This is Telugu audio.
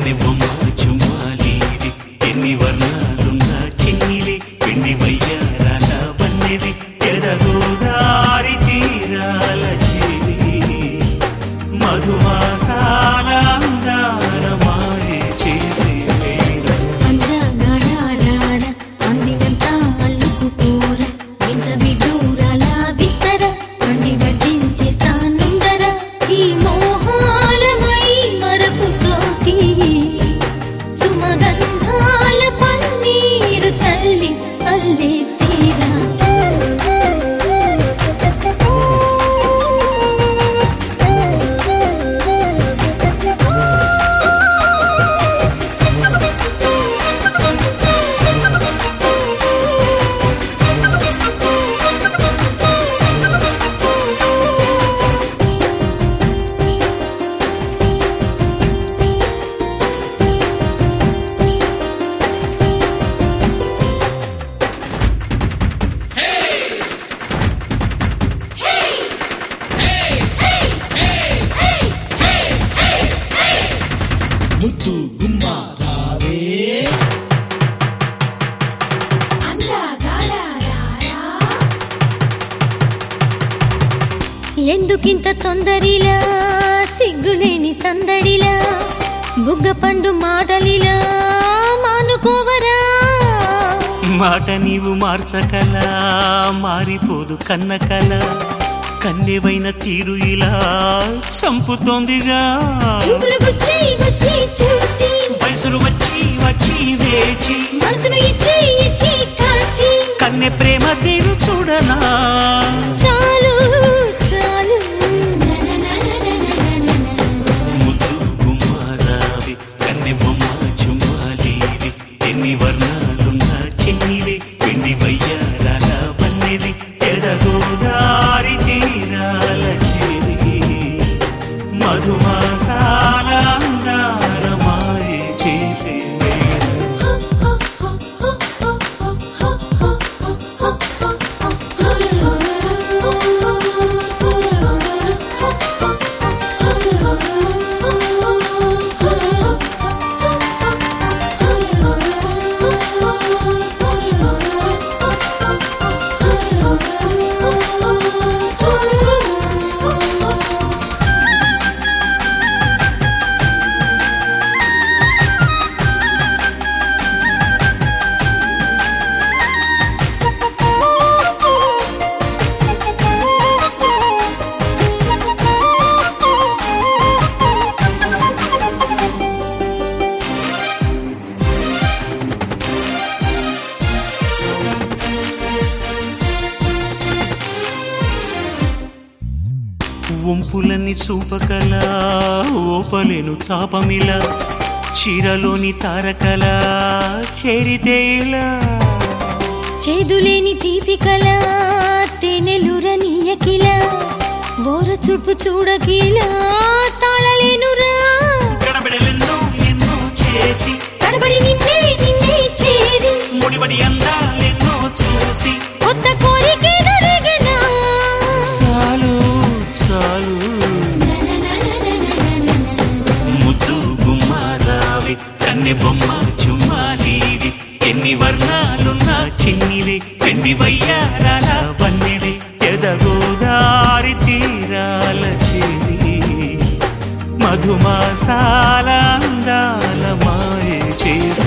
కన్నె బొమ్మ చుమ్మాలివి ఎన్ని వర్ణాలున్న చిన్నివి పిండి వయ్యారాల వన్నెవి ఎదగోదారి తీరాల చేరి మధుమాసాల అందాల మాయ చేసే వేళ అందగాడారార అందినంతా అల్లుకుపోర వింత విడూరాల విస్తర కండి వడ్డించేస్తానుందర ఈ మోహాలమై మరపుతోటి సుమగంధాల పన్నీరు చల్లి అల్లేసిరా ముద్దు గుమ్మ రావే ఎందుకింత తొందరిలా సిగ్గులేని సందడిలా బుగ్గ పండు మాటలిలా మానుకోవరా మాట నీవు మార్చకలా మారిపోదు కన్న కల కన్నెవైన తీరు ఇలా చంపుతోందిగా చూపులు గుచ్చి గుచ్చి చూసి వయసులు వచ్చి వచ్చి వేచి మనసును ఇచ్చి ఇచ్చి కాచి కన్నె ప్రేమ తీరు చూడనా చాలు చాలు ముద్దు గుమ్మారావి కన్నె బొమ్మ చుమ్మాలివి ఎన్ని వర్ణాలున్న చిన్నివి పిండి వయ్యారాల వన్నెవి ఎదగోదారి తీరాల చేరి మధుమాసాల అందాల మాయ చేసే వేళ వంపులన్నీ చూపకలా ఓపలేను తాపమిలా చీరలోని తారకలా చేరితేలా చేదులేని తీపికల తేనెలురనీయకిలా ఓర చూపు చూడకిలా తాళలేనురా గడబిడలెన్నో ఎన్నో చేసి కడబడి నిన్నే నిన్నే చేరి ముడిబడి అందాలెన్నో చూసి కొత్త కోరికే దొరికినా చాలు చాలు ముద్దు గుమ్మారావి కన్నె బొమ్మ చుమ్మాలివి ఎన్ని వర్ణాలున్న చిన్నివి పెండి వయ్యారాల వన్నెవి ఎదగోదారి తీరాల చేరి మధుమాసాల అందాల మాయ చేసి